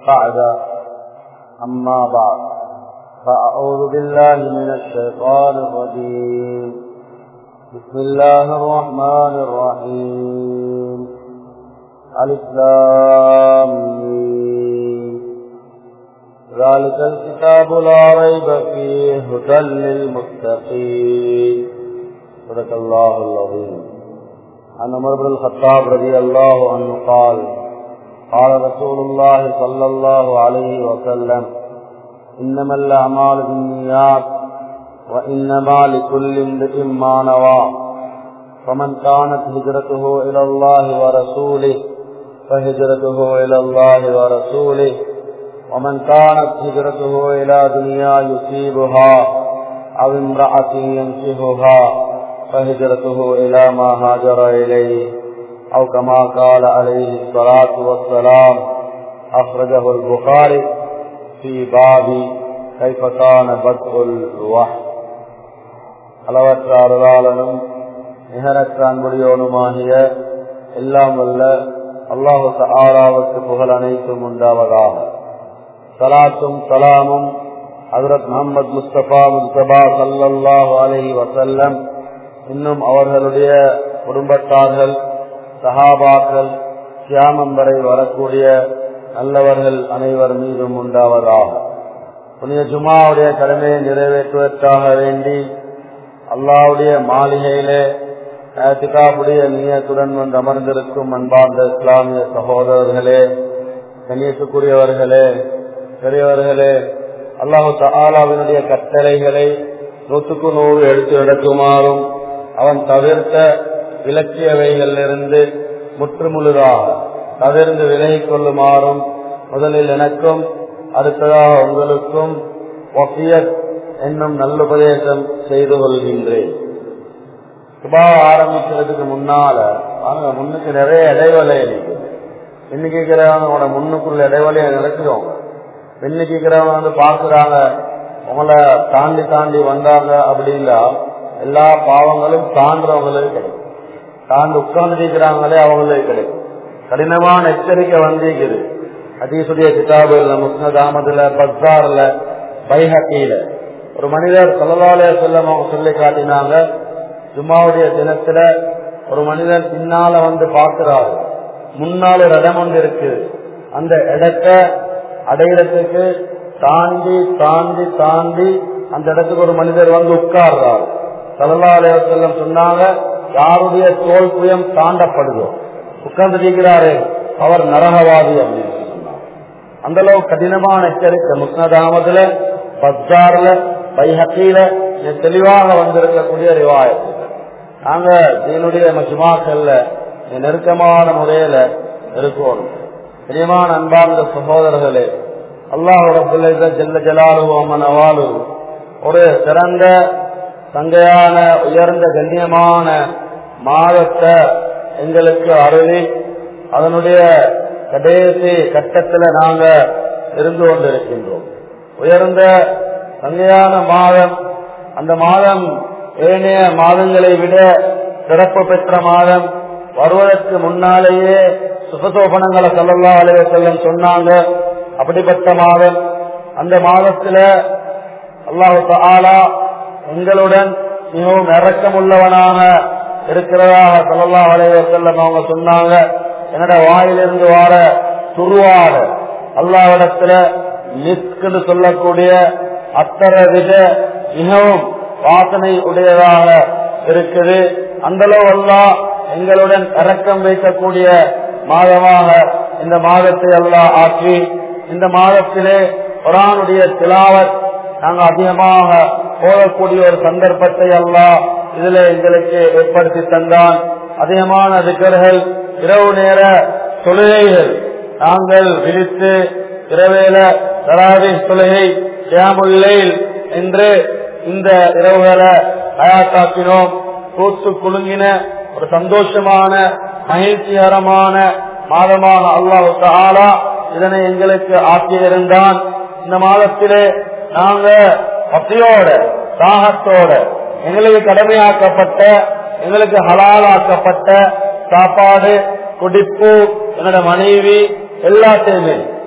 بعد أما بعد فأعوذ بالله من الشيطان الرجيم بسم الله الرحمن الرحيم الإسلام ذلك الكتاب لا ريب فيه هدى للمتقين صدق الله العظيم عن عمر بن الخطاب رضي الله عنه قال قال رسول الله صلى الله عليه وسلم إنما الأعمال بالنيات وإنما لكل امرئ ما نوى فمن كانت هجرته إلى الله ورسوله فهجرته إلى الله ورسوله ومن كانت هجرته إلى دنيا يصيبها أو امرأة ينكهها فهجرته إلى ما هاجر إليه أو كما قال عليه الصلاة والسلام أخرجه البخاري في باب كيف كان بدء الوحي அளவற்ற அருளாளனும் நிகரற்ற அன்புடையோனுமாகிய எல்லாம் வல்ல அல்லாஹு ஆறாவுக்கு புகழ் அனைத்தும் உண்டாவதாக சலாத்தும் சலாமும் ஹசரத் முகமது முஸ்தபா முஸ்தபா சல்லாஹு அலஹி வசல்லம் இன்னும் அவர்களுடைய குடும்பத்தார்கள் சஹாபாக்கள் சியாமம் வரை வரக்கூடிய நல்லவர்கள் அனைவர் மீதும் உண்டாவதாக புனித ஜுமாவுடைய கடமையை நிறைவேற்றுவதற்காக வேண்டி அல்லாவுடைய மாளிகையிலே திகாவுடைய நீயத்துடன் வந்து அமர்ந்திருக்கும் அன்பார்ந்த இஸ்லாமிய சகோதரர்களே கண்ணியத்துக்குரியவர்களே பெரியவர்களே அல்லாஹு தாலாவினுடைய கட்டளைகளை நூற்றுக்கு நூறு எடுத்து நடக்குமாறும் அவன் தவிர்த்த இலக்கியவைகளிலிருந்து முற்றுமுழுதாக தவிர்ந்து விலகிக் கொள்ளுமாறும் முதலில் எனக்கும் அடுத்ததாக உங்களுக்கும் ஒப்பியத் என்னும் நல்லுபதேசம் செய்து கொள்கின்றேன் சுபா ஆரம்பிக்கிறதுக்கு முன்னால வாங்க முன்னுக்கு நிறைய இடைவெளி இருக்குது பெண்ணு கேட்கிறவங்க உங்களோட முன்னுக்குள்ள இடைவெளியை நடக்கிறோம் பெண்ணு கேட்கிறவங்க வந்து பாக்குறாங்க உங்களை தாண்டி தாண்டி வந்தாங்க அப்படின்னா எல்லா பாவங்களும் தாண்டுறவங்களுக்கு கிடைக்கும் தாண்டி உட்கார்ந்து கேட்கிறாங்களே அவங்களுக்கு கிடைக்கும் கடினமான எச்சரிக்கை வந்திருக்குது அதீசுடைய கிதாபுல முஸ்னத் அகமதுல பஸ்தார்ல பைஹக்கியில ஒரு மனிதர் சொல்லலாலே செல்லம் அவங்க சொல்லி காட்டினாங்க ஜும்மாவுடைய தினத்துல ஒரு மனிதன் பின்னால வந்து பார்க்கிறாரு முன்னால் ஒரு இடம் ஒன்று இருக்கு அந்த இடத்தை அடையிறதுக்கு தாண்டி தாண்டி தாண்டி அந்த இடத்துக்கு ஒரு மனிதர் வந்து உட்கார்றாரு சலல்லாலய செல்லம் சொன்னாங்க யாருடைய தோல் புயம் தாண்டப்படுதோ உட்கார்ந்து இருக்கிறாரே அவர் நரகவாதி அப்படின்னு சொன்னார் அந்த அளவு கடினமான எச்சரிக்கை முஸ்னதாமதுல பஸ்தார்ல பைஹக்கில தெளிவாக வந்திருக்கக்கூடிய ரிவாயத்து நாங்க தீனுடைய மஜ்மாக்கள்ல நெருக்கமான முறையில இருக்கணும் பிரியமான அன்பார்ந்த சகோதரர்களே அல்லாஹோட பிள்ளைக ஜெல்ல ஜலாலுவமன் அவாலு ஒரு சிறந்த சங்கையான உயர்ந்த கண்ணியமான மாதத்தை எங்களுக்கு அருளி அதனுடைய கடைசி கட்டத்துல நாங்க இருந்து கொண்டிருக்கின்றோம் உயர்ந்த சங்கையான மாதம் அந்த மாதம் ஏனைய மாதங்களை விட சிறப்பு பெற்ற மாதம் வருவதற்கு முன்னாலேயே சுகசோபனங்களை சொல்லல்லா அலைய செல்லம் சொன்னாங்க அப்படிப்பட்ட மாதம் அந்த மாதத்துல அல்லாஹு ஆலா எங்களுடன் மிகவும் இறக்கம் உள்ளவனாக இருக்கிறதாக சொல்லல்லா அலைய செல்லம் அவங்க சொன்னாங்க என்னோட வாயிலிருந்து வார துருவாட அல்லாவிடத்துல மிஸ்குன்னு சொல்லக்கூடிய அத்தரை வித மிகவும் வாசனை உடையதாக இருக்குது அந்த அளவெல்லாம் எங்களுடன் இறக்கம் வைக்கக்கூடிய மாதமாக இந்த மாதத்தை எல்லாம் ஆக்கி இந்த மாதத்திலே குரானுடைய திலாவத் நாங்கள் அதிகமாக போகக்கூடிய ஒரு சந்தர்ப்பத்தை எல்லாம் இதுல எங்களுக்கு ஏற்படுத்தி தந்தான் அதிகமான திகர்கள் இரவு நேர தொழுகைகள் நாங்கள் விரித்து இரவேல தராவி தொழுகை ஷியாமுல்லைல் என்று இந்த இரவுகளை தயாக்காக்கினோம் கூத்து குலுங்கின ஒரு சந்தோஷமான மகிழ்ச்சிகரமான மாதமாக அல்லாஹு தாலா இதனை எங்களுக்கு ஆக்கியிருந்தான் இந்த மாதத்திலே நாங்க பசியோட தாகத்தோட எங்களுக்கு கடமையாக்கப்பட்ட எங்களுக்கு ஹலாலாக்கப்பட்ட சாப்பாடு குடிப்பு என்னோட மனைவி எல்லாத்தையுமே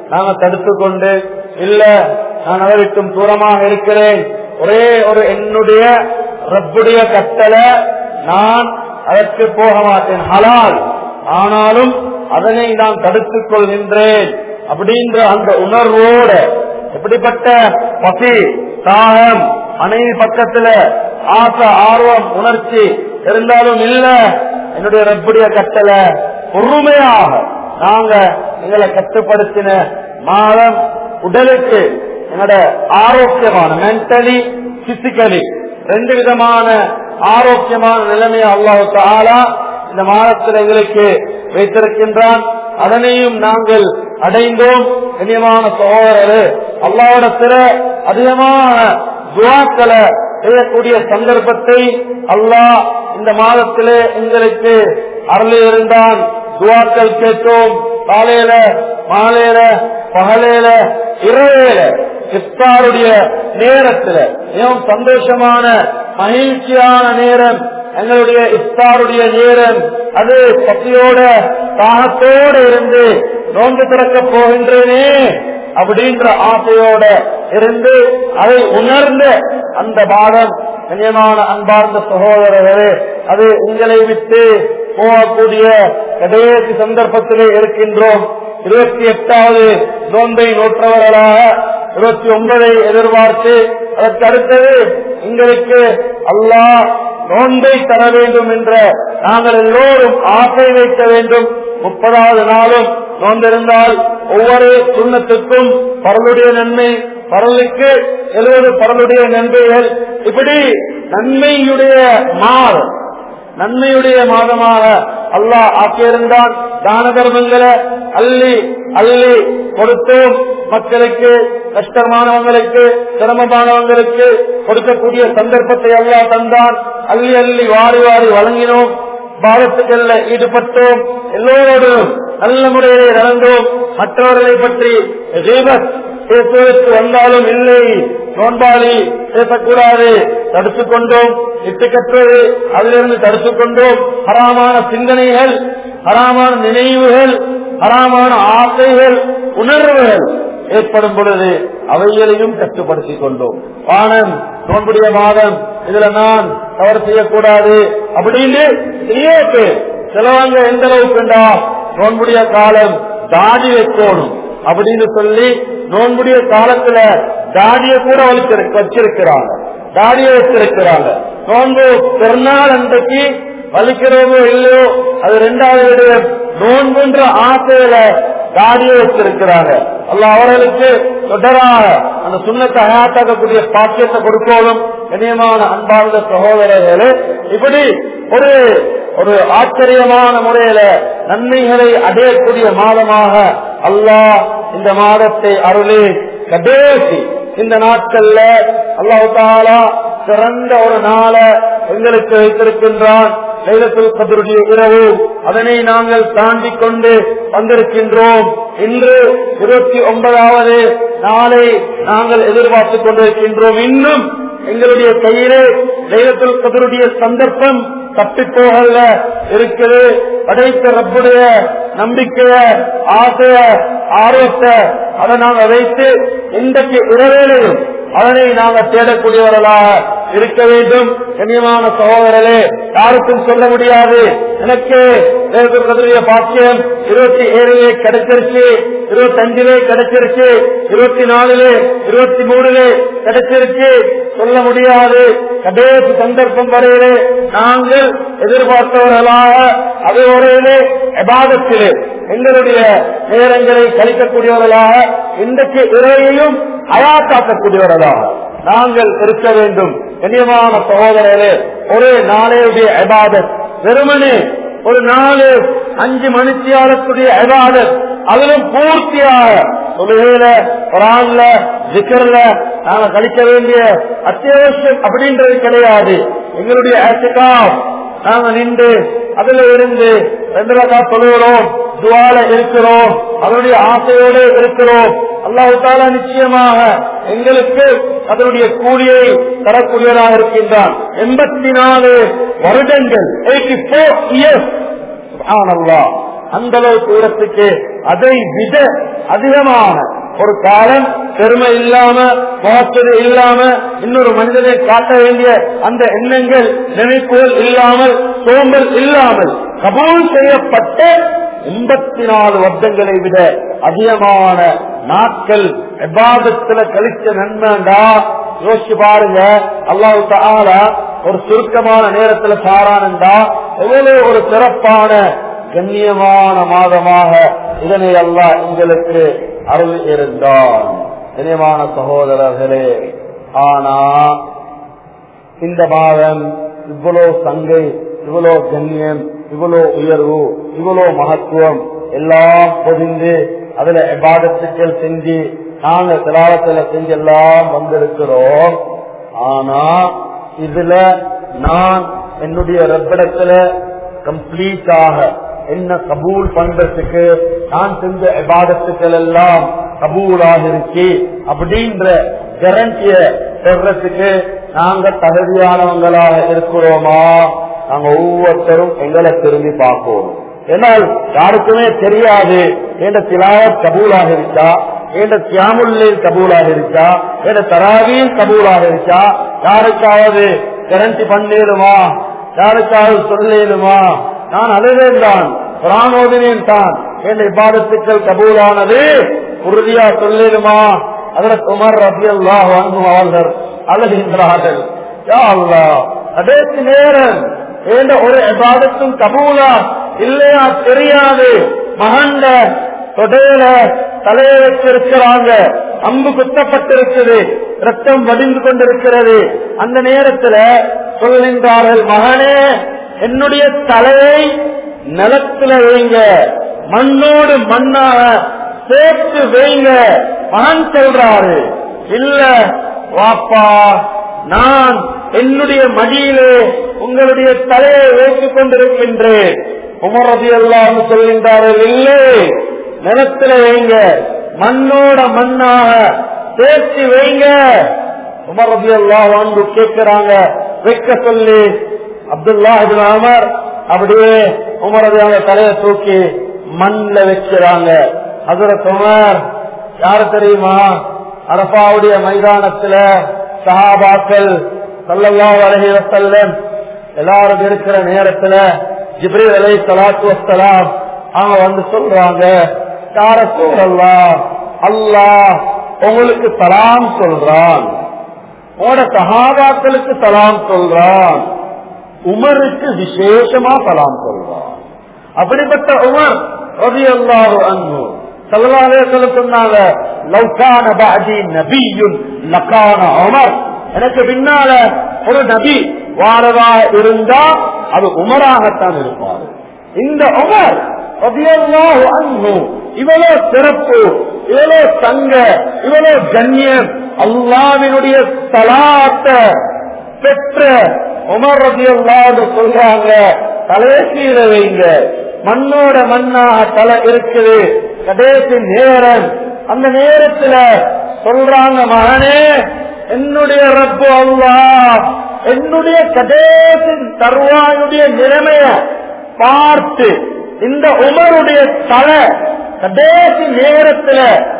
நாங்க தடுத்து கொண்டு இல்ல நான் அதை விட்டும் தூரமாக இருக்கிறேன் ஒரே ஒரு என்னுடைய ரப்புடைய கட்டளை நான் அதற்கு போக மாட்டேன் ஹலால் ஆனாலும் அதனை நான் தடுத்துக் கொள்கின்றேன் அப்படின்ற அந்த உணர்வோட எப்படிப்பட்ட பசி தாகம் மனைவி பக்கத்துல ஆசை ஆர்வம் உணர்ச்சி இருந்தாலும் இல்ல என்னுடைய ரப்புடைய கட்டளை பொறுமையாக நாங்க எங்களை கட்டுப்படுத்தின மாதம் உடலுக்கு என்னோட ஆரோக்கியமான மென்டலி பிசிக்கலி ரெண்டு விதமான ஆரோக்கியமான நிலைமையை அல்லாஹு தாலா இந்த மாதத்தில் எங்களுக்கு வைத்திருக்கின்றான் அதனையும் நாங்கள் அடைந்தோம் கண்ணியமான சகோதரரு அல்லாவிடத்தில அதிகமான துவாக்களை செய்யக்கூடிய சந்தர்ப்பத்தை அல்லாஹ் இந்த மாதத்திலே எங்களுக்கு அருளி இருந்தான் துவாக்கள் கேட்டோம் காலையில மாலையில பகலையில இரவேல இஃப்தாருடைய நேரத்துல மிகவும் சந்தோஷமான மகிழ்ச்சியான நேரம் எங்களுடைய இஃப்தாருடைய நேரம் அது பத்தியோட தாகத்தோடு இருந்து நோன்பு திறக்க போகின்றேனே அப்படின்ற ஆசையோட இருந்து அதை உணர்ந்த அந்த பாடம் கண்ணியமான அன்பார்ந்த சகோதரர்களே அது உங்களை விட்டு போகக்கூடிய கடைசி சந்தர்ப்பத்திலே இருக்கின்றோம் இருபத்தி எட்டாவது நோன்பை நோற்றவர்களாக இருபத்தி ஒன்பதை எதிர்பார்த்து அதற்கு அடுத்தது எங்களுக்கு அல்லாஹ் நோன்பை தர வேண்டும் என்ற நாங்கள் எல்லோரும் ஆசை வைக்க வேண்டும் முப்பதாவது நாளும் நோன்பிருந்தால் ஒவ்வொரு சுண்ணத்துக்கும் பரலுடைய நன்மை பரலுக்கு எழுபது பரலுடைய நன்மைகள் இப்படி நன்மையுடைய மால் நன்மையுடைய மாதமாக அல்லாஹ் ஆக்கியிருந்தான் தான தர்மங்களை அள்ளி அள்ளி கொடுத்தோம் மக்களுக்கு கஷ்டமானவங்களுக்கு சிரமமானவங்களுக்கு கொடுக்கக்கூடிய சந்தர்ப்பத்தை அல்லாஹ் தந்தான் அள்ளி அள்ளி வாரி வாரி வழங்கினோம் பாவத்துக்கள்ல ஈடுபட்டோம் எல்லோரோடும் நல்ல முறையிலே நடந்தோம் மற்றவர்களை பற்றி ரீபத் பேசுவதற்கு வந்தாலும் இல்லை நோன்பாளி பேசக்கூடாது தடுத்துக் கொண்டோம் இட்டு கற்றது அதிலிருந்து தடுத்துக் கொண்டோம் ஹராமான சிந்தனைகள் ஹராமான நினைவுகள் ஹராமான ஆசைகள் உணர்வுகள் ஏற்படும் பொழுது அவைகளையும் கட்டுப்படுத்திக் கொண்டோம் வானம் நோன்புடைய மாதம் இதுல நான் தவறு செய்யக்கூடாது அப்படின்னு நிறைய பேர் சிலவங்க எந்த அளவுக்குண்டா நோன்புடைய காலம் தாடி வைக்கணும் அப்படின்னு சொல்லி நோன்புடைய காலத்துல தாடிய கூட வலிச்சிரு- வச்சிருக்கிறாங்க தாடிய வச்சிருக்கிறாங்க நோன்பு பெருநாள் அன்றைக்கு வலிக்கிறோமோ இல்லையோ அது ரெண்டாவது விடயம் நோன்புன்ற ஆசையில தாடிய வச்சிருக்கிறாங்க அல்ல அவர்களுக்கு தொடராக அந்த சுண்ணத்தை அயாத்தாக்கக்கூடிய பாக்கியத்தை கொடுக்கணும் கண்ணியமான அன்பார்ந்த சகோதரர்களே இப்படி ஒரு ஒரு ஆச்சரியமான முறையில நன்மைகளை அடையக்கூடிய மாதமாக அல்லாஹ் இந்த மாதத்தை அருளி கடைசி இந்த நாட்கள்ல அல்லாஹு தாலா சிறந்த ஒரு நாளை எங்களுக்கு வைத்திருக்கின்றான் லைலத்துல் கதருடைய இரவு அதனை நாங்கள் தாண்டி கொண்டு வந்திருக்கின்றோம் இன்று இருபத்தி ஒன்பதாவது நாளை நாங்கள் எதிர்பார்த்துக் கொண்டிருக்கின்றோம் இன்னும் எங்களுடைய கையிலே லைலத்துல் கதருடைய சந்தர்ப்பம் தப்பி போகல இருக்குது படைத்த ரப்புடைய நம்பிக்கைய ஆசைய ஆரோக்கிய அதை நாங்க வைத்து இன்றைக்கு இரவேலையும் அதனை நாங்க தேடக்கூடியவர்களாக இருக்க வேண்டும் கண்ணியமான சகோதரர்களே யாருக்கும் சொல்ல முடியாது எனக்கு தேவதற்கரிய பாக்கியம் இருபத்தி ஏழுலே கிடைச்சிருச்சு இருபத்தி அஞ்சுலே கிடைச்சிருச்சு இருபத்தி நாலுலே இருபத்தி மூணுலே கிடைச்சிருச்சு சொல்ல முடியாது கடைசி சந்தர்ப்பம் வரையிலே நாங்கள் எதிர்பார்த்தவர்களாக அது வரையிலே எபாதத்திலே எங்களுடைய நேரங்களை கழிக்கக்கூடியவர்களாக இன்றைக்கு இறையையும் அயாத்தாக்கக்கூடியவர்களாக நாங்கள் இருக்க வேண்டும் கண்ணியமான சகோதரர்களே ஒரு நாளையுடைய எபாதத் வெறுமனே ஒரு நாலு அஞ்சு மணித்தியாலத்துடைய எபாதத் அதிலும் பூர்த்தியாக தொழுகையில குரான்ல ஜிக்கர்ல நாங்க கழிக்க வேண்டிய அத்தியாவசியம் அப்படின்றது கிடையாது எங்களுடைய ஆசிகாப் நாங்க நின்று அதுல இருந்து ரெண்டு ரகா தொழுகிறோம் துவால இருக்கிறோம் அதனுடைய ஆசையோடு இருக்கிறோம் அல்லாஹு தாலா நிச்சயமாக எங்களுக்கு அதனுடைய கூலியை தரக்கூடியவராக இருக்கின்றான் எண்பத்தி நாலு வருடங்கள் எயிட்டி போர் இயர்ஸ் அந்த அளவு தூரத்துக்கு அதை விட அதிகமான ஒரு காலம் பெருமை இல்லாம முகச்சது இல்லாம இன்னொரு மனிதனை காட்ட வேண்டிய அந்த எண்ணங்கள் நினைப்புகள் இல்லாமல் சோம்பல் இல்லாமல் கபூல் செய்யப்பட்ட எண்பத்தி நாலு வருடங்களை விட அதிகமான நாட்கள் எபாதத்துல கழிச்ச நன்மைண்டா யோசிச்சு பாருங்க அல்லாஹு தாலா ஒரு சுருக்கமான நேரத்துல சாரானண்டா எவ்வளவு ஒரு சிறப்பான கண்ணியமான மாதமாக இதனை அல்லாஹ் எங்களுக்கு அருள் இருந்தான் கண்ணியமான சகோதரர்களே ஆனா இந்த மாதம் இவ்வளவு சங்கை இவ்வளவு கண்ணியம் இவ்வளவு உயர்வு இவ்வளவு மகத்துவம் எல்லாம் பொதிந்து அதுல எபாதத்துக்கள் செஞ்சு நாங்க திலாவத்துல செஞ்சு எல்லாம் வந்திருக்கிறோம் ஆனா இதுல நான் என்னுடைய ரப்பிடத்துல கம்ப்ளீட்டாக என்ன கபூல் பண்றதுக்கு நான் செஞ்ச எபாதத்துக்கள் எல்லாம் கபூலாக இருக்கு அப்படின்ற கேரண்டிய பெறத்துக்கு நாங்க தகுதியானவங்களாக இருக்கிறோமா நாங்க ஒவ்வொருத்தரும் எங்களை திரும்பி பார்ப்போம் ஏன்னால் யாருக்குமே தெரியாது என்ற திலாவத் கபூலாக இருக்கா என்ற தியாமுல்லில் கபூலாக இருக்கா என்ற தராவியில் கபூலாக இருக்கா யாருக்காவது கரண்டி பண்ணிடுமா யாருக்காவது சொல்லிடுமா நான் அழுதேன் தான் பிராணோதினேன் தான் என் இப்பாதத்துக்கள் கபூலானது உறுதியா சொல்லிடுமா அதற்கு உமர் ரபி அல்லாஹ் அவர்கள் அழுகின்றார்கள் யா அல்லாஹ் கடைசி நேரம் என்ற ஒரு இபாதத்தும் கபூலா இல்லையா தெரியாது மகண்ட தொடையில தலையை வச்சிருக்கிறாங்க அம்பு குத்தப்பட்டிருக்குது ரத்தம் வடிந்து கொண்டிருக்கிறது அந்த நேரத்துல சொல்கின்றார்கள் மகனே என்னுடைய தலையை நிலத்துல வைங்க மண்ணோடு மண்ணாக சேர்த்து வைங்க மகன் சொல்றாரு இல்ல வாப்பா நான் என்னுடைய மடியிலே உங்களுடைய தலையை வைத்துக் கொண்டிருக்கின்றேன் உமரதி எல்லாம் சொல்கின்றார்கள் இல்லை நிலத்துல வைங்க மண்ணோட மண்ணாக சேர்த்து வைங்க உமரதி எல்லாம் வந்து கேட்கிறாங்க வைக்க சொல்லி அப்துல்லா அமர் அப்படியே உமரதி அவங்க தலையை தூக்கி மண்ல வைக்கிறாங்க அதுல உமர் யாரு தெரியுமா அரபாவுடைய மைதானத்துல சஹாபாக்கள் சல்லல்லா அலஹி வசல்லம் எல்லாரும் இருக்கிற நேரத்துல ஜிப்ரி அலை சலாத்து வசலாம் அவங்க வந்து சொல்றாங்க யார சூழல்லா அல்லாஹ் உங்களுக்கு சலாம் சொல்றான் உங்களோட சகாபாக்களுக்கு சலாம் சொல்றான் உமருக்கு விசேஷமா சலாம் சொல்றான் அப்படிப்பட்ட உமர் ரவி அல்லாஹு அன்பு சல்லாலே சொல்ல சொன்னாங்க லவ்கான பாஜி நபியுன் லக்கான உமர் எனக்கு பின்னால ஒரு நபி வாரதா இருந்தா அது உமராகத்தான் இருப்பார் இந்த உமர் ரபியல்லாஹு அன்பு இவ்வளவு சிறப்பு இவ்வளவு தங்க இவ்வளவு கண்ணியம் அல்லாவினுடைய தலாத்த பெற்ற உமர் ரபியல்லான்னு சொல்றாங்க தலைசீர வைங்க மண்ணோட மண்ணாக தலை இருக்குது கடைசி நேரம் அந்த நேரத்துல சொல்றாங்க மகனே என்னுடைய ரப்பு அல்லா என்னுடைய கடைசி தருவாயுடைய நிலைமைய பார்த்து இந்த உமருடைய தலை கடைசி நேரத்துல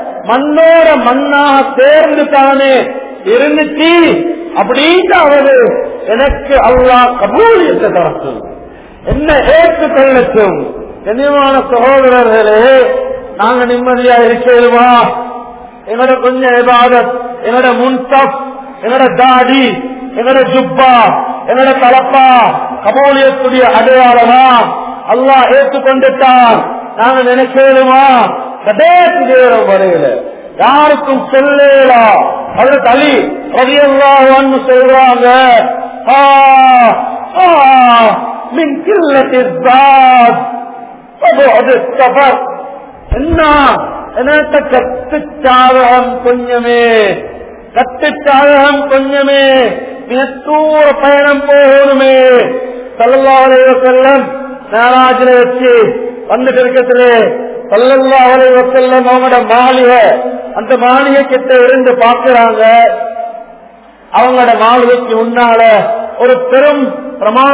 மண்ணோட மண்ணாக சேர்ந்து தானே இருந்துச்சு அப்படின்னு அவரு எனக்கு அல்லா கபூலியத்தை தரட்டும் என்ன ஏற்றுக்கொள்ளட்டும் கண்ணியமான சகோதரர்களே நாங்க நிம்மதியா இருக்கிறோமா எங்களோட கொஞ்சம் எபாதத் எங்களோட முன்சப் எங்களோட தாடி எங்களோட ஜுப்பா எங்களோட தலப்பா கபோலியத்துடைய அடையாளமா அல்லா ஏற்றுக்கொண்டுட்டான் நாங்க நினைக்கிறோமா கடைசி நேரம் வரையில யாருக்கும் சொல்லலாம் அவரு தலி ரவியல்லான்னு சொல்றாங்க ஆ, ஆ, மின் கில்லத்திற்காத் அது சபர் என்ன எனக்கு கத்து சாதகம் கொஞ்சமே கத்து சாதகம் கொஞ்சமே தூர பயணம் போகணுமே சல்லல்லாஹு செல்லம் நாராஜில வச்சு வந்துட்டு இருக்கிறது சல்லல்லாஹு செல்லம் அவங்களோட மாளிகை அந்த மாளிகை கிட்ட இருந்து பாக்குறாங்க அவங்களோட மாளிகைக்கு முன்னால ஒரு பெரும்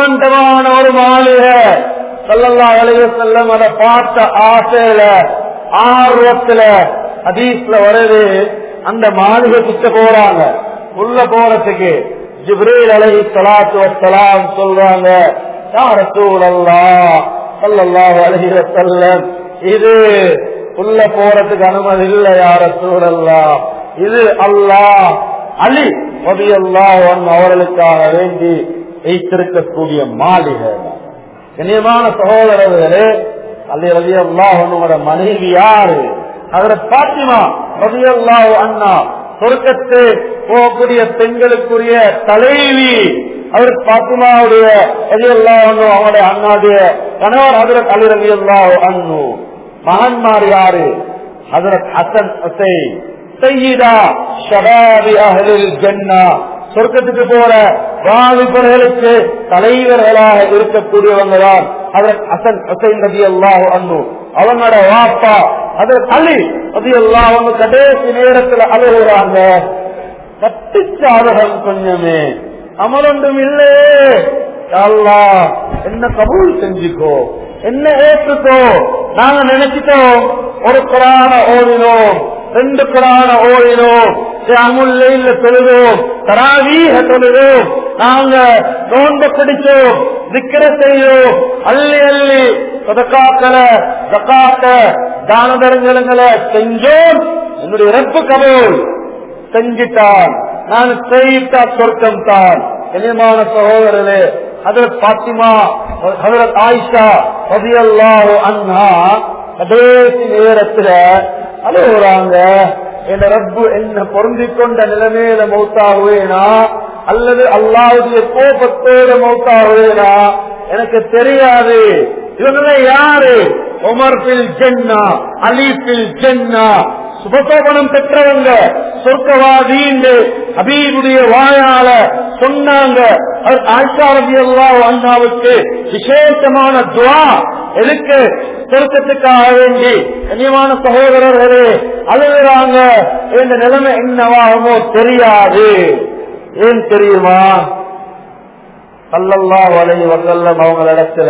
பிரமாண்டமான ஒரு மாளிகை சல்லல்லா அலைய செல்லம் அதை பார்த்த ஆசையில ஆர்வத்துல ஹதீஸ்ல வருது அந்த மாளிகை கிட்ட போறாங்க உள்ள போறதுக்கு ஜிப்ரீல் அலை சலாத்து வசலாம் சொல்றாங்க யார் ரசூலல்லாஹ் ஸல்லல்லாஹு அலைஹி வஸல்லம் இது உள்ள போறதுக்கு அனுமதி இல்ல யார சூழல்லாம் இது அல்லாஹ் அலி ரலியல்லாஹு அன்ஹு அவர்களுக்காக வேண்டி வைத்திருக்கக்கூடிய மாளிகை கண்ணியமான சகோதரர்களே அலி ரவி அல்லாஹ் மனைவி யாரு அவரை பாத்திமா ரவி அல்லாஹ் அண்ணா சொர்க்கத்து போகக்கூடிய பெண்களுக்குரிய தலைவி அவர் பாத்திமாவுடைய ரவி அல்லாஹ் அவங்களுடைய அண்ணாவுடைய கணவர் ஹதரத் அலி ரவி அல்லாஹ் அண்ணு மகன்மார் யாரு ஹதரத் ஹசன் ஹுசைன் சையீதா ஷபாபி அஹ்லில் ஜன்னா சொர்க்கத்துக்கு போற வாலிபர்களுக்கு தலைவர்களாக இருக்கக்கூடியவங்க தான் அதற்கு அசன் ஹசைன் நபி அல்லாஹ் அண்ணு அவங்களோட வாப்பா அதற்கு அலி நபி அல்லாஹ் அவங்க கடைசி நேரத்துல அழுகுறாங்க கட்டிச்சாதகம் கொஞ்சமே அமலொன்றும் இல்லையே அல்லா என்ன கபூல் செஞ்சுக்கோ என்ன ஏற்றுக்கோ நாங்க நினைச்சிட்டோம் ஒரு குரான ஓடினோம் ரெண்டு குரான ஓடினோம் அமுல்ல தொழுதோம் தராவீக தொழுதோம் நாங்க நோன்ப பிடிச்சோம் திக்கிற செய்யோம் அள்ளி அள்ளி சொதக்காக்களை தக்காத்த தான தரங்களை செஞ்சோம் என்னுடைய ரப்பு கபூல் செஞ்சிட்டான் நான் செய்தா சொர்க்கம் தான் கனியமான சகோதரர்களே ஹதரத் பாத்திமா ஹதரத் ஆயிஷா ரதியல்லாஹு அன்ஹா கடைசி நேரத்துல அழுகுறாங்க என் ரப்பு என்ன பொருந்திக் கொண்ட நிலைமையில மௌத்தாகுவேனா அல்லது அல்லாவுடைய கோபத்தோட மௌத்தாகுவேனா எனக்கு தெரியாது இவங்க யாரு உமர் பில் ஜென்னா அலி பில் ஜென்னா சுபசோபனம் பெற்றவங்க சொர்க்கவாதின்னு ஹபீபுடைய வாயால சொன்னாங்க ஆயிஷாரதி எல்லாம் அண்ணாவுக்கு விசேஷமான துவா எதுக்கு சொர்க்கத்துக்காக வேண்டி கண்ணியமான சகோதரர்களே அழுகிறாங்க இந்த நிலைமை என்னவாகுமோ தெரியாது ஏன் தெரியுமா சல்லல்லா வலை வசல்லம் அவங்களிடத்துல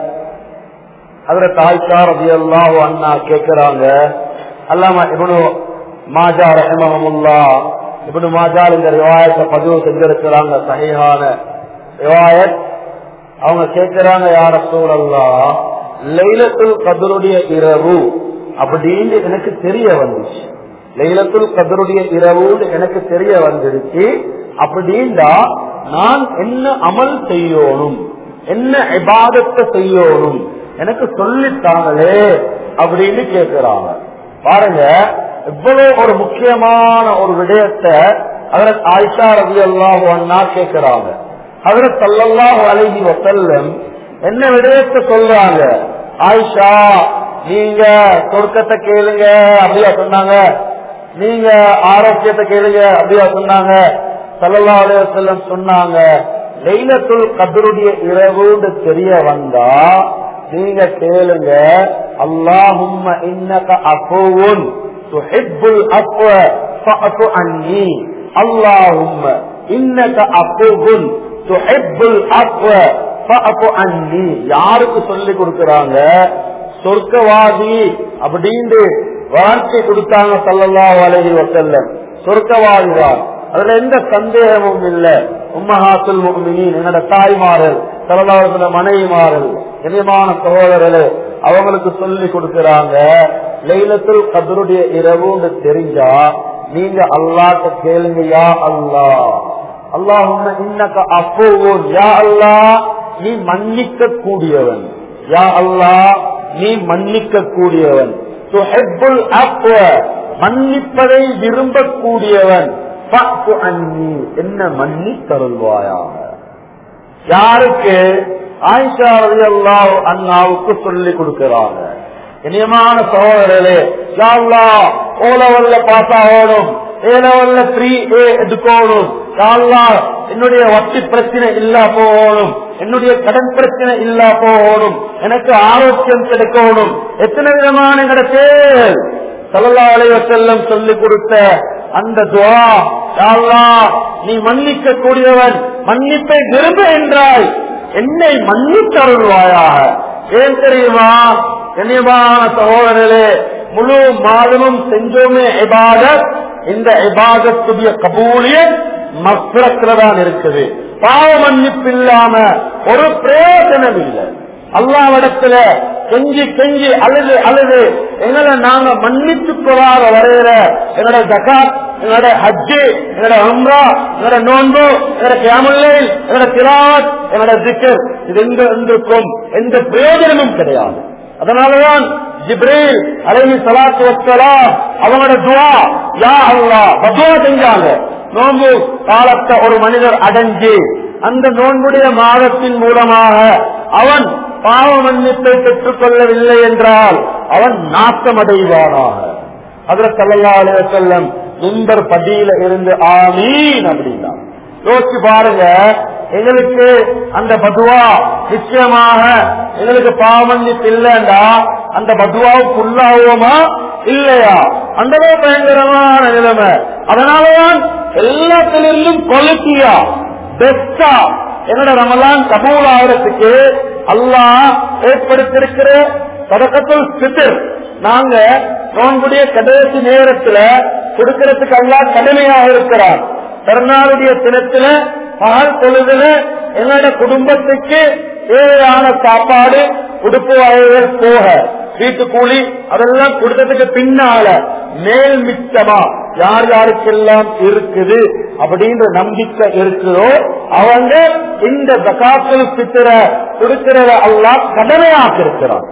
அதுல தாய்க்கார் எல்லாம் அண்ணா கேட்கிறாங்க அல்லாம இவனு மாஜா ரஹமமுல்லா இவனு மாஜால் இந்த ரிவாயத்தை பதிவு செஞ்சிருக்கிறாங்க சகையான ரிவாயத் அவங்க கேட்கிறாங்க யார சூழல்லா லைலத்துல் கதருடைய இரவு அப்படின்னு எனக்கு தெரிய வந்துச்சு லைலத்துல் கதருடைய இரவுன்னு எனக்கு தெரிய வந்துருச்சு அப்படின்னா நான் என்ன அமல் செய்யணும் என்ன இபாதத்தை செய்யணும் எனக்கு சொல்லித்தாங்களே அப்படின்னு கேட்கிறாங்க பாருங்க இவ்வளவு ஒரு முக்கியமான ஒரு விடயத்தை அவரை ஆயிஷா ரவி அல்லாஹ் கேட்கிறாங்க அவரை சல்லல்லாஹு அழகி வசல்லம் என்ன விடயத்தை சொல்றாங்க ஆயிஷா நீங்க சொர்க்கத்தை கேளுங்க அப்படியா சொன்னாங்க நீங்க ஆரோக்கியத்தை கேளுங்க அப்படியா சொன்னாங்க சல்லல்லா அலையம் சொன்னாங்க லைலத்துல் கதருடைய இரவுன்னு தெரிய வந்தா நீங்க கேளுங்க அல்லாஹும்ம இன்னக அஃபுவுன் துஹிப்புல் அஃப்வ ஃபஅஃபு அன்னி அல்லாஹும்ம இன்னக அஃபுவுன் துஹிப்புல் அஃப்வ ஃபஅஃபு அன்னி யாருக்கு சொல்லி கொடுக்கறாங்க சொர்க்கவாதி அப்படின்னு வாழ்க்கை கொடுத்தாங்க சல்லல்லாஹு அலைஹி வஸல்லம் சொர்க்கவாதி தான் அதுல எந்த சந்தேகமும் இல்ல உம்மஹாத்துல் முஃமினீன் என்னோட தாய்மார்கள் சல்லல்லாஹு மனைவிமார்கள் இனியமான சகோதரர்களே அவங்களுக்கு சொல்லி கொடுக்கிறாங்க லைலத்துல் கதருடைய இரவுன்னு தெரிஞ்சா நீங்க அல்லாட்ட கேளுங்க யா அல்லா அல்லாஹும் இன்னக்க அப்புவோன் யா அல்லா நீ மன்னிக்க கூடியவன் யா அல்லா நீ மன்னிக்க கூடியவன் துஹிப்புல் அஃப்வ மன்னிப்பதை விரும்பக்கூடியவன் ஃபஅஃபு அன்னி என்ன மன்னி தருள்வாயாக யாருக்கு ஆயிஷா ரவி அல்லாஹ் அண்ணாவுக்கு சொல்லி கொடுக்கிறாங்க இனியமான சகோதரர்களே யாழ்லா ஓ லெவல்ல பாஸ் ஆகணும் ஏ லெவல்ல த்ரீ ஏ எடுக்கணும் யாழ்லா என்னுடைய வட்டி பிரச்சனை இல்ல போகணும் என்னுடைய கடன் பிரச்சனை இல்ல போகணும் எனக்கு ஆரோக்கியம் கிடைக்கணும் எத்தனை விதமான எங்கட பேர் சல்லா அலைவ செல்லம் சொல்லி கொடுத்த அந்த துவா யாழ்லா நீ மன்னிக்க கூடியவன் மன்னிப்பை விரும்ப என்றாய் என்னை மன்னித்தருள்வாயாக ஏன் தெரியுமா கண்ணியமான சகோதரர்களே முழு மாதமும் செஞ்சோமே இபாதத் இந்த இபாதத்துடைய கபூலியன் மக்ரதான் இருக்குது பாவ மன்னிப்பு இல்லாம ஒரு பிரயோஜனம் இல்லை அல்லாவிடத்துல கெஞ்சி கெஞ்சி அழுது அழுது எங்களை நாங்க மன்னித்துக் கொள்ளாத வரையில எங்களோட ஜகாத் எங்களோட ஹஜ்ஜு எங்களோட உம்ரா எங்களோட நோன்பு எங்களோட கேமல்லை எங்களோட திராத் எங்களோட திக்கர் இது எந்த எந்திருக்கும் எந்த பிரயோஜனமும் கிடையாது அதனாலதான் ஜிப்ரீல் அலைஹி சலாத்து வசலாம் அவங்களோட துவா யா அல்லா பதுவா செஞ்சாங்க நோன்பு காலத்தை ஒரு மனிதர் அடைஞ்சு அந்த நோன்புடைய மாதத்தின் மூலமாக அவன் பாவ மன்னிப்பை பெற்றுக் கொள்ளவில்லை என்றால் அவன் நாட்டமடைவானாக அதில் சல்லா அலைய செல்லம் சுந்தர் பதியில இருந்து ஆமீன் அப்படின்னா யோசிச்சு பாருங்க எங்களுக்கு அந்த பதுவா நிச்சயமாக எங்களுக்கு பாவமன்னிப்பு இல்லைண்டா அந்த பதுவாவுக்கு உள்ளாகுவோமா இல்லையா அந்த பயங்கரமான நிலைமை அதனாலதான் எல்லாத்திலிருந்தும் குவாலிட்டியா பெஸ்டா என்னோட ரமலான் கபூல் ஆகிறதுக்கு அல்லாஹ் ஏற்படுத்திருக்கிற தொடக்கத்தில் சித்தர் நாங்க நோன்புடைய கடைசி நேரத்துல கொடுக்கறதுக்கு அல்லாஹ் கடுமையாக இருக்கிறார் கருணாவுடைய தினத்துல பகல் பொழுதுல என்னோட குடும்பத்துக்கு தேவையான சாப்பாடு உடுப்பு வகைகள் போக வீட்டு கூலி அதெல்லாம் கொடுத்ததுக்கு பின்னால மேல் மிச்சமா யார் யாருக்கெல்லாம் இருக்குது அப்படின்ற நம்பிக்கை இருக்குதோ அவங்க இந்த ஜகாத்தில் சித்திர கொடுக்கிறத எல்லாம் கடமையாக இருக்கிறார்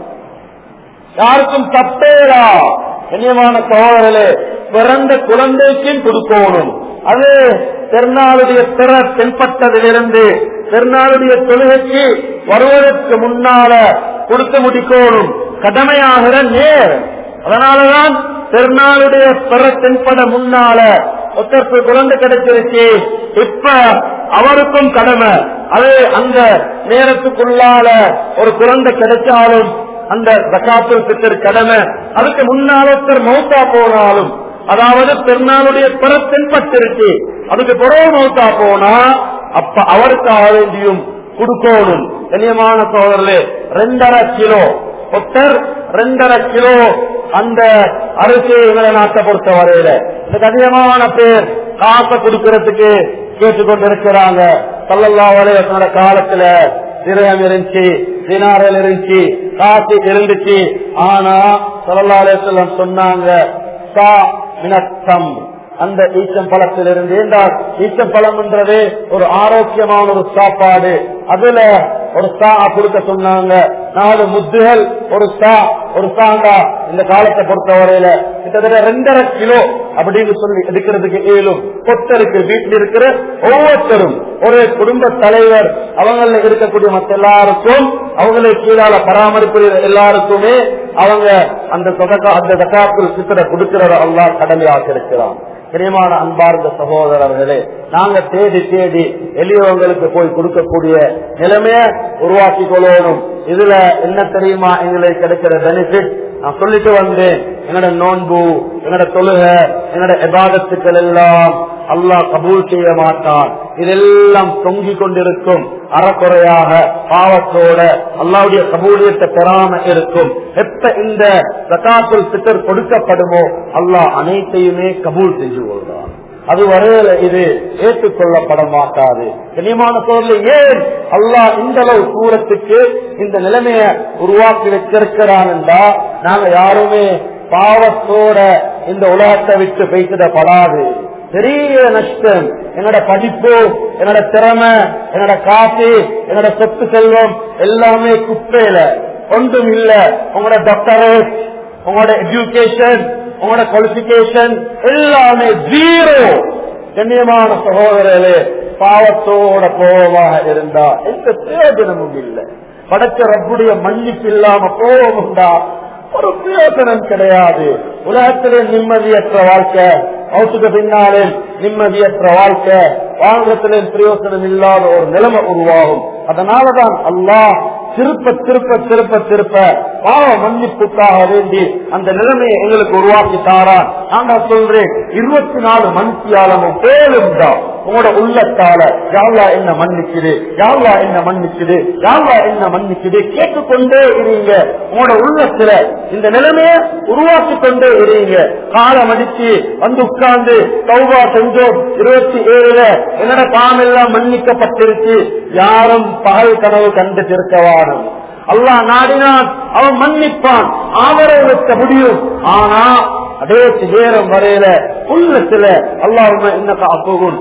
யாருக்கும் தப்பேரா கண்ணியமான சோழர்களே பிறந்த குழந்தைக்கும் கொடுக்கணும் அது திருநாளுடைய திற தென்பட்டதிலிருந்து திருநாளுடைய தொழுகைக்கு வருவதற்கு முன்னால கொடுத்து முடிக்கணும் கடமையாகிற நேர் அதனாலதான் திருநாளுடைய பிற தென்பட முன்னால ஒத்தருக்கு குழந்தை கிடைச்சிருச்சு இப்ப அவருக்கும் கடமை அது அந்த நேரத்துக்குள்ளால ஒரு குழந்தை கிடைச்சாலும் அந்த ஜக்காத்துல் பித்தர் கடமை அதுக்கு முன்னால ஒருத்தர் மௌத்தா போனாலும் அதாவது பெருநாளுடைய பிற தென்பட்டிருக்கு அதுக்கு புறவு மௌத்தா போனா அப்ப அவருக்காக வேண்டியும் கொடுக்கணும் கண்ணியமான சோதரர்களே ரெண்டரை கிலோ ஒருத்தர் ரெண்டரை கிலோ அந்த அரிசி எங்களை நாட்டை பொறுத்த வரையில இந்த அதிகமான பேர் காசை கொடுக்கறதுக்கு கேட்டுக்கொண்டிருக்கிறாங்க சல்லல்லா வலையோட காலத்துல திரயம் இருந்துச்சு தினாரல் இருந்துச்சு காசு இருந்துச்சு ஆனா சல்லல்லா அலையம் சொன்னாங்க சா மினத்தம் அந்த ஈச்சம்பழத்திலிருந்து என்றால் ஈச்சம்பழம் என்றது ஒரு ஆரோக்கியமான ஒரு சாப்பாடு அதுல ஒரு சா கொடுக்க சொன்னாங்க நாலு முத்துகள் ஒரு சா ஒரு சாங்கா இந்த காலத்தை பொறுத்தவரையில கிட்டத்தட்ட ரெண்டரை கிலோ அப்படின்னு சொல்லி எடுக்கிறதுக்கு இயலும் கொத்தருக்கு வீட்டில் இருக்கிற ஒவ்வொருத்தரும் ஒரு குடும்ப தலைவர் அவங்கள இருக்கக்கூடிய மற்ற எல்லாருக்கும் அவங்களை கீழால பராமரிப்பு எல்லாருக்குமே அவங்க அந்த சொதக்கா அந்த தக்காக்குள் சித்திர கொடுக்கிற அல்லா கடமையாக இருக்கிறான் பிரியமான அன்பார்ந்த சகோதரர்களே நாங்க தேடி தேடி எளியவங்களுக்கு போய் கொடுக்கக்கூடிய நிலைமைய உருவாக்கி கொள்ளணும் இதுல என்ன தெரியுமா எங்களுக்கு கிடைக்கிற பெனிஃபிட் நான் சொல்லிட்டு வந்தேன் என்னோட நோன்பு என்னோட தொழுக என்னோட எபாதத்துக்கள் எல்லாம் அல்லாஹ் கபூல் செய்ய மாட்டான் இதெல்லாம் தொங்கிக் கொண்டிருக்கும் அறக்குறையாக பாவத்தோட அல்லாவுடைய கபூலியத்தை பெறாம இருக்கும் எப்ப இந்த சகாத்துல் சித்தர் கொடுக்கப்படுமோ அல்லாஹ் அனைத்தையுமே கபூல் செஞ்சு கொள்றான் அது வரையில இது ஏற்றுக்கொள்ளப்பட மாட்டாது கனியமான சோழர்கள் ஏன் அல்லாஹ் இந்த அளவு தூரத்துக்கு இந்த நிலைமைய உருவாக்கி வச்சிருக்கிறான் என்றா நாங்க யாருமே பாவத்தோட இந்த உலகத்தை விட்டு பேசிடப்படாது பெரிய நஷ்டம் என்னோட படிப்பு என்னோட திறமை என்னோட காசு என்னோட சொத்து செல்வம் எல்லாமே குப்பையில ஒன்றும் இல்ல உங்களோட டாக்டரேட் உங்களோட எஜுகேஷன் உங்களோட குவாலிபிகேஷன் எல்லாமே ஜீரோ கண்ணியமான சகோதரர்களே பாவத்தோட கோபமாக இருந்தா எந்த பிரயோஜனமும் இல்லை படைச்ச ரப்புடைய மன்னிப்பு இல்லாம கோபம் உண்டா ஒரு பிரயோஜனம் கிடையாது உலகத்திலே நிம்மதியற்ற வாழ்க்கை அவத்துக்கு பின்னாலே நிம்மதியற்ற வாழ்க்கை வாழ்க்கத்திலே பிரயோசனம் இல்லாத ஒரு நிலைமை உருவாகும் அதனாலதான் அல்லாஹ் திருப்ப திருப்ப திருப்ப திருப்ப பாவ மன்னிப்புக்காக வேண்டி அந்த நிலைமையை எங்களுக்கு உருவாக்கி தாரான் நான் சொல்றேன் இருபத்தி நாலு மனுஷியாலமும் பேரும் தான் உங்களோட உள்ளத்தால யாழ்லா என்ன மன்னிக்குது யாழ்லா என்ன மன்னிக்குது யாழ்லா என்ன மன்னிக்குது கேட்டுக்கொண்டே இருங்க உங்களோட உள்ளத்துல இந்த நிலைமையை உருவாக்கி கொண்டே இருங்க காலம் அடிச்சு வந்து உட்கார்ந்து சௌபா செஞ்சோம் இருபத்தி ஏழுல என்னோட பாமெல்லாம் மன்னிக்கப்பட்டிருச்சு யாரும் பகல் கனவு கண்டு திருக்கவானும் அல்லாஹ் நாடினான் அவன் மன்னிப்பான் அவரை வைக்க முடியும் ஆனா கடைசி நேரம் வரையில உள்ளத்துல அல்லாஹ் இன்னக்க அப்போகும்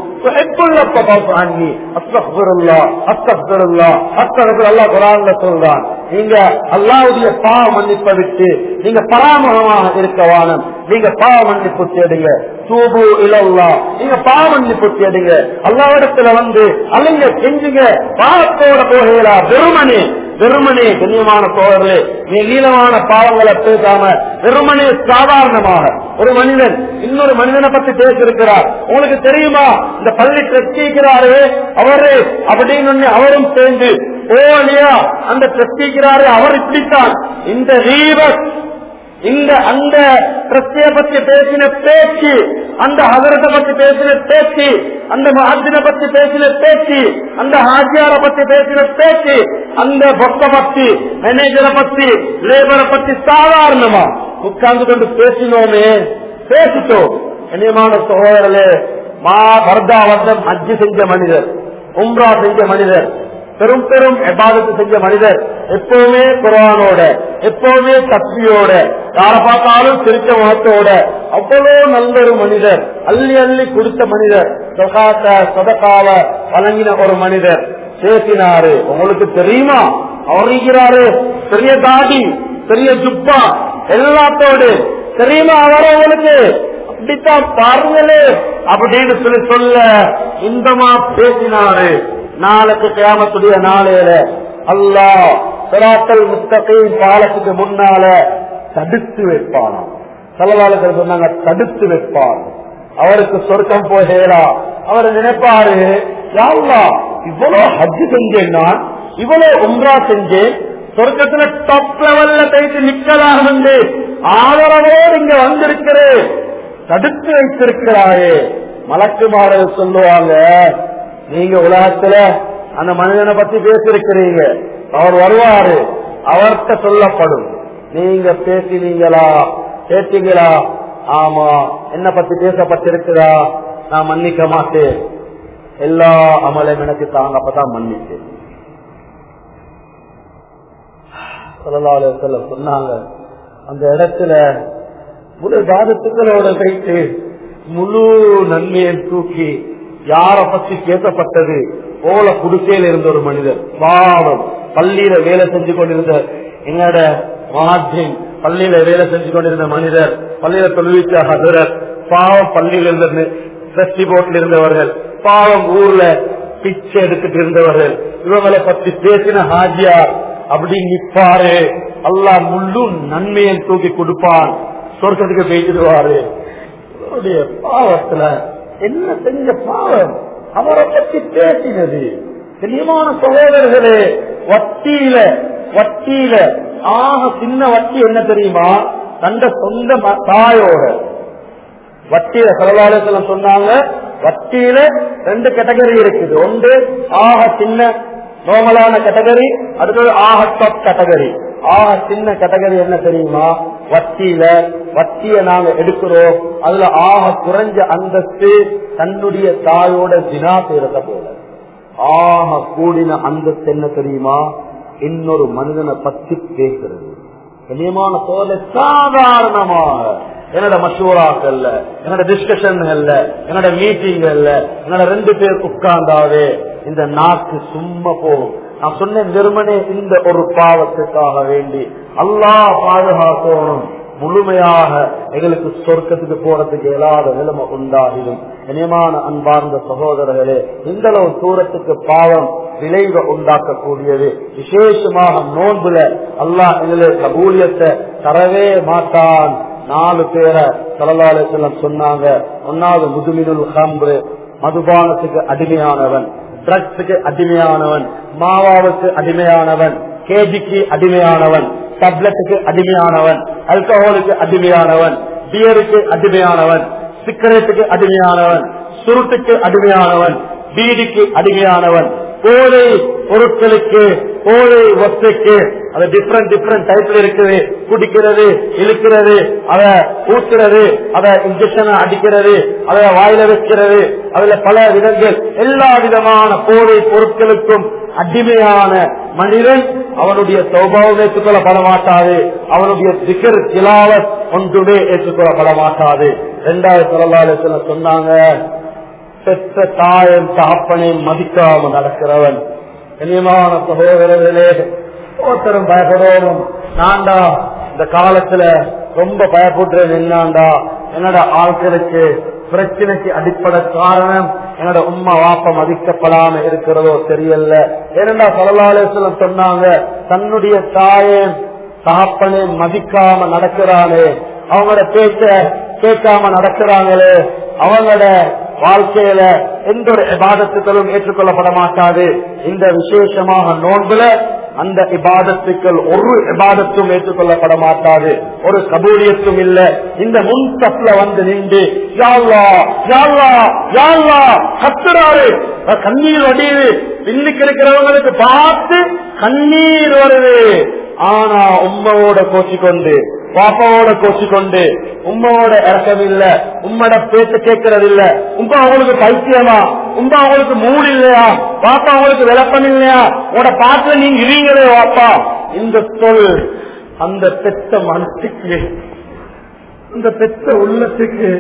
சொல்றான் நீங்க அல்லாவுடைய பாவ மன்னிப்பை விட்டு நீங்க பராமரமாக இருக்க வானம் நீங்க பாவ மன்னிப்பு தேடுங்க தூபு இல்லல்லா நீங்க பாவ மன்னிப்பு தேடுங்க அல்லாவிடத்துல வந்து அல்லங்க செஞ்சுங்க பாவத்தோட போகலா வெறுமனே வெறுமனே கண்ணியமான சோழர்களே நீளமான பாவங்களை பேசாம வெறுமனே சாதாரணமாக ஒரு மனிதன் இன்னொரு மனிதனை பத்தி பேசியிருக்கிறார் உங்களுக்கு தெரியுமா இந்த பள்ளி ட்ரஸ்டிக்கிறாரு அவரு அப்படின்னு அவரும் சேர்ந்து ஓ இல்லையா அந்த ட்ரஸ்டிக்கிறாரு அவர் இப்படித்தான் இந்த ரீவஸ் இந்த அந்த பிரச்சனைய பத்தி பேசின பேச்சு அந்த ஹசரத்தை பத்தி பேசின பேச்சு அந்த மஹத்தினை பத்தி பேசின பேச்சு அந்த ஹாஜியார பத்தி பேசின பேச்சு அந்த பொக்க பத்தி மேனேஜரை பத்தி லேபரை பத்தி சாதாரணமா உட்கார்ந்து கொண்டு பேசினோமே பேசிட்டோம் கண்ணியமான சகோதரர்களே மா வர்தா வர்தம் அஜி செஞ்ச மனிதர் உம்ரா செஞ்ச மனிதர் பெரும் பெரும் எபாதத்து செஞ்ச மனிதர் எப்பவுமே குரானோட எப்பவுமே தப்பியோட யார பார்த்தாலும் சிரிச்ச முகத்தோட அவ்வளவு நல்ல ஒரு மனிதர் அள்ளி அள்ளி கொடுத்த மனிதர் சொகாத்த சொதக்கால வழங்கின ஒரு மனிதர் பேசினாரு உங்களுக்கு தெரியுமா அவர் இருக்கிறாரு பெரிய தாடி பெரிய ஜுப்பா எல்லாத்தோடு தெரியுமா அவர் உங்களுக்கு அப்படித்தான் பாருங்களே அப்படின்னு சொல்லி சொல்ல இந்தமா பேசினாரு நாளைக்கு கிராமத்துடைய நாளையில அல்லாஹ் சிராத்தல் முத்தகையின் பாலத்துக்கு முன்னால தடுத்து வைப்பானாம் சலவாளர்கள் சொன்னாங்க தடுத்து வைப்பான் அவருக்கு சொர்க்கம் போகலா அவர் நினைப்பாரு யாவ்லா இவ்வளவு ஹஜ்ஜு செஞ்சேன் நான் இவ்வளவு உம்ரா செஞ்சேன் சொர்க்கத்துல டாப் லெவல்ல போயிட்டு நிக்கலாம் வந்து ஆதரவோடு இங்க வந்திருக்கிறேன் தடுத்து வைத்திருக்கிறாயே மலக்குமாரர் சொல்லுவாங்க நீங்க உலகத்துல அந்த மனிதனை பத்தி பேசிருக்கிறீங்க அவர் வருவாரு அவர்கிட்ட சொல்லப்படும் நீங்க பேசினீங்களா கேட்டீங்களா ஆமா என்ன பத்தி பேசப்பட்டிருக்குதா நான் மன்னிக்க மாட்டேன் எல்லா அமலையும் எனக்கு தாங்க அப்பதான் மன்னிச்சேன் சொல்ல சொன்னாங்க அந்த இடத்துல முழு பாதத்துக்களோட வைத்து முழு நன்மையை தூக்கி யார பத்தி பேசப்பட்டது போல குடிசையில் இருந்த ஒரு மனிதர் பாவம் பள்ளியில வேலை செஞ்சு கொண்டிருந்த எங்களோட மாற்றின் பள்ளியில வேலை செஞ்சு கொண்டிருந்த மனிதர் பள்ளியில தொழில்விச்ச ஹசரர் பாவம் பள்ளியில் இருந்த சஷ்டி போட்டில் இருந்தவர்கள் பாவம் ஊர்ல பிச்சை எடுத்துட்டு இருந்தவர்கள் இவங்களை பத்தி பேசின ஹாஜியார் அப்படி நிப்பாரு அல்லா முள்ளு நன்மையை தூக்கி கொடுப்பான் சொர்க்கத்துக்கு பேசிடுவாரு அவருடைய பாவத்துல என்ன செஞ்ச பாவம் அவரை பற்றி பேசினது தெளிவான சகோதரர்களே வட்டியில வட்டியில ஆக சின்ன வட்டி என்ன தெரியுமா தந்த சொந்த ம- தாயோட வட்டியில சரலாலயத்துல சொன்னாங்க வட்டியில ரெண்டு கேட்டகரி இருக்குது ஒன்று ஆக சின்ன நோமலான கேட்டகரி அடுத்தது ஆக டாப் கேட்டகரி ஆக சின்ன கேட்டகரி என்ன தெரியுமா வட்டியில வட்டிய நாங்க எடுக்கிறோம் அதுல ஆக குறைஞ்ச அந்தஸ்து தன்னுடைய தாயோட தினா செய்யறத போல ஆக கூடின அந்தஸ்து என்ன தெரியுமா இன்னொரு மனிதனை பத்தி பேசுறது கண்ணியமான சோழ சாதாரணமாக என்னோட மசூராக்கள்ல என்னோட டிஸ்கஷன்கள்ல என்னோட மீட்டிங்கள்ல என்னோட ரெண்டு பேர் உட்கார்ந்தாவே இந்த நாக்கு சும்மா போகும் நான் சொன்னேன் வெறுமனே இந்த ஒரு பாவத்துக்காக வேண்டி அல்லாஹ் பாதுகாக்கணும் முழுமையாக எங்களுக்கு சொர்க்கத்துக்கு போறதுக்கு இயலாத நிலைமை உண்டாகிடும் இனியமான அன்பார்ந்த சகோதரர்களே இந்த அளவு தூரத்துக்கு பாவம் விளைவை உண்டாக்கக்கூடியது விசேஷமாக நோன்புல அல்லாஹ் எங்களுக்கு கபூலியத்தை தரவே மாட்டான் நாலு பேரை சலலாலை செல்லம் சொன்னாங்க ஒன்னாவது முதுமினுல் ஹம்பு மதுபானத்துக்கு அடிமையானவன் ட்ரக்ஸுக்கு அடிமையானவன் மாவாவுக்கு அடிமையானவன் கேஜிக்கு அடிமையானவன் டப்லெட்டுக்கு அடிமையானவன் ஆல்கஹாலுக்கு அடிமையானவன் பியருக்கு அடிமையானவன் சிகரெட்டுக்கு அடிமையானவன் சுருட்டுக்கு அடிமையானவன் பீடிக்கு அடிமையானவன் போதை பொருட்களுக்கு போதை வஸ்துக்கு அது டிஃப்ரெண்ட் டிஃப்ரெண்ட் டைப்ல இருக்குது குடிக்கிறது இழுக்கிறது அத ஊத்துறது அத இன்ஜெக்ஷன் அடிக்கிறது அத வாயில வைக்கிறது அதுல பல விதங்கள் எல்லா விதமான போதை பொருட்களுக்கும் அடிமையான மனிதன் அவனுடைய சௌபாவம் ஏற்றுக்கொள்ளப்பட மாட்டாது அவனுடைய திகர் திலாவத் ஒன்றுமே ஏற்றுக்கொள்ளப்பட மாட்டாது இரண்டாவது சொல்லலாலு சொன்னாங்க பெற்ற தாயம் தகப்பனை மதிக்காம நடக்கிறவன் கண்ணியமான சகோதரர்களே ஒருத்தரும் பயப்படணும் நான்டா இந்த காலத்துல ரொம்ப பயப்படுறது என்னாண்டா என்னோட ஆட்களுக்கு பிரச்சனைக்கு அடிப்படை காரணம் என்னோட உம்மா வாப்ப மதிக்கப்படாம இருக்கிறதோ தெரியல ஏனென்றா சொல்லலாலேசலம் சொன்னாங்க தன்னுடைய தாயை தகப்பனை மதிக்காம நடக்கிறானே அவங்களோட பேச்ச கேட்காம நடக்கிறாங்களே அவங்களோட வாழ்க்கையில எந்த ஒரு இபாதத்துக்களும் ஏற்றுக்கொள்ளப்பட மாட்டாது இந்த விசேஷமாக நோன்புல அந்த இபாதத்துக்கள் ஒரு இபாதத்தும் ஏற்றுக்கொள்ளப்பட மாட்டாது ஒரு கபூலியத்தும் இல்ல இந்த முன் தப்புல வந்து நின்று யாழ்லா யாழ்லா யாழ்லா கத்துறாரு கண்ணீர் வடியுது பின்னுக்கு இருக்கிறவங்களுக்கு பார்த்து கண்ணீர் வருது ஆனா உம்மவோட கோச்சிக்கொண்டு பாப்பாவோட கோச்சிக்கொண்டு உம்மோட இறக்கம் இல்ல உம்மோட பேச்ச கேட்கறது இல்ல உங்க அவங்களுக்கு பைத்தியமா உங்க அவங்களுக்கு மூடு இல்லையா பாப்பா அவங்களுக்கு விளப்பம் இல்லையா உங்களோட பாட்டுல நீங்க இருங்களே வாப்பா இந்த சொல் அந்த பெத்த மனசுக்கு அந்த பெத்த உள்ளத்துக்கு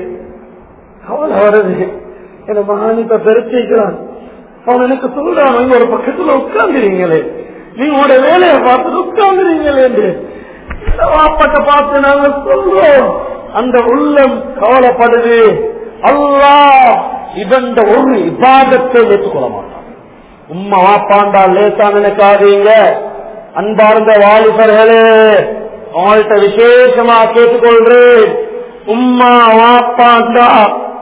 கவலை வருது என மகான் இப்ப பெருத்திக்கிறான் அவன் எனக்கு சொல்றான் நீங்க ஒரு பக்கத்துல உட்கார்ந்துறீங்களே நீங்க உங்களோட வேலையை பார்த்து உட்கார்ந்துறீங்களே என்று வாப்பட்ட பார்த்து நாங்க சொல்றோம் அந்த உள்ளம் கவலைப்படுது அல்லா இவன் ஒரு இபாதத்தை ஏற்றுக்கொள்ள மாட்டான் உம்மா வாப்பாண்டா லேசா நினைக்காதீங்க அன்பார்ந்த வாலிபர்களே அவங்கள்ட்ட விசேஷமா கேட்டுக்கொள்றேன் உம்மா வாப்பாண்டா